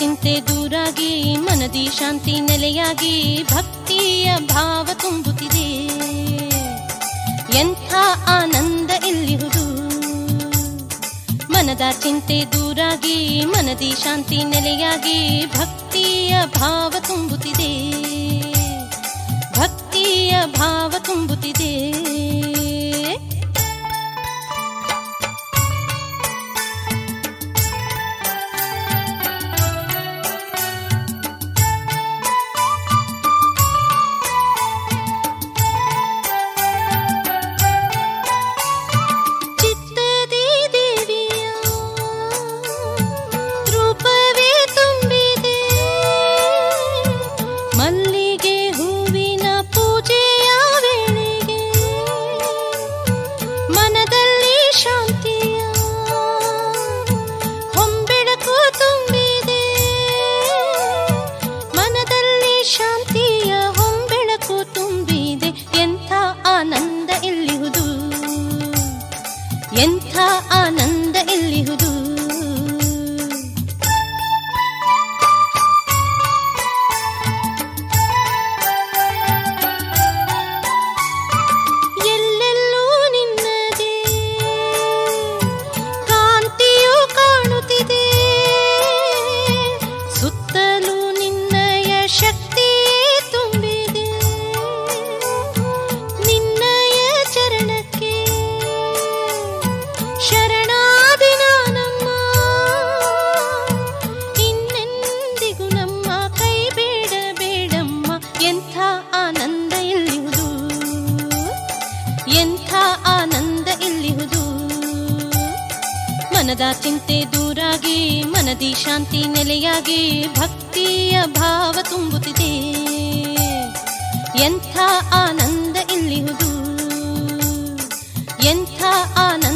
ಚಿಂತೆ ದೂರಾಗಿ ಮನದಿ ಶಾಂತಿ ನೆಲೆಯಾಗಿ ಭಕ್ತಿಯ ಭಾವ ತುಂಬುತ್ತಿದೆ ಎಂಥ ಆನಂದ ಇಲ್ಲಿಹುದು ಮನದ ಚಿಂತೆ ದೂರಾಗಿ ಮನದಿ ಶಾಂತಿ ನೆಲೆಯಾಗಿ ಭಕ್ತಿಯ ಭಾವ ತುಂಬುತ್ತಿದೆ ಭಕ್ತಿಯ ಭಾವ ತುಂಬುತ್ತಿದೆ ಚಿತ್ತದಿ ದೇವಿಯ ರೂಪವೇ ತುಂಬಿದೆ ಮಲ್ಲಿಗೆ ಹೂವಿನ ಪೂಜೆಯ ವೇಳೆಗೆ ಮನದಲ್ಲಿ ಶಾಂತಿಯ ಹೊಂಬೆಳಕು ತುಂಬಿದೆ ಮನದಲ್ಲಿ ಶಾಂತಿಯ ಹೊಂಬೆಳಕು ತುಂಬಿದೆ ಎಂಥ ಆನಂದ ಇಲ್ಲಿಹುದು ಎಂಥ ಆನಂದ ಇಲ್ಲಿಹುದು ಎಲ್ಲೆಲ್ಲೂ ನಿನ್ನದೇ ಕಾಂತಿಯು ಕಾಣುತ್ತಿದೆ ಸುತ್ತಲೂ ನಿನ್ನಯ ಶಕ್ತಿಯೇ ತುಂಬಿದೆ ನಿನ್ನಯ ಚರಣಕ್ಕೆ ಶರಣಾದಿ ನಾನಮ್ಮ ಇನ್ನೆಂದಿಗೂ ನಮ್ಮ ಕೈ ಬೇಡ ಬೇಡಮ್ಮ ಎಂಥ ಆನಂದ ಇಲ್ಲಿಹುದು ಎಂಥ ಆನಂದ ಇಲ್ಲಿಹುದು ಮನದ ಚಿಂತೆ ದೂರಾಗಿ ಮನದಿ ಶಾಂತಿ ನೆಲೆಯಾಗಿ ಭಕ್ತಿಯ ಭಾವ ತುಂಬುತ್ತಿದೆ ಎಂಥ ಆನಂದ ಇಲ್ಲಿಹುದು ಎಂಥ ಆನಂದ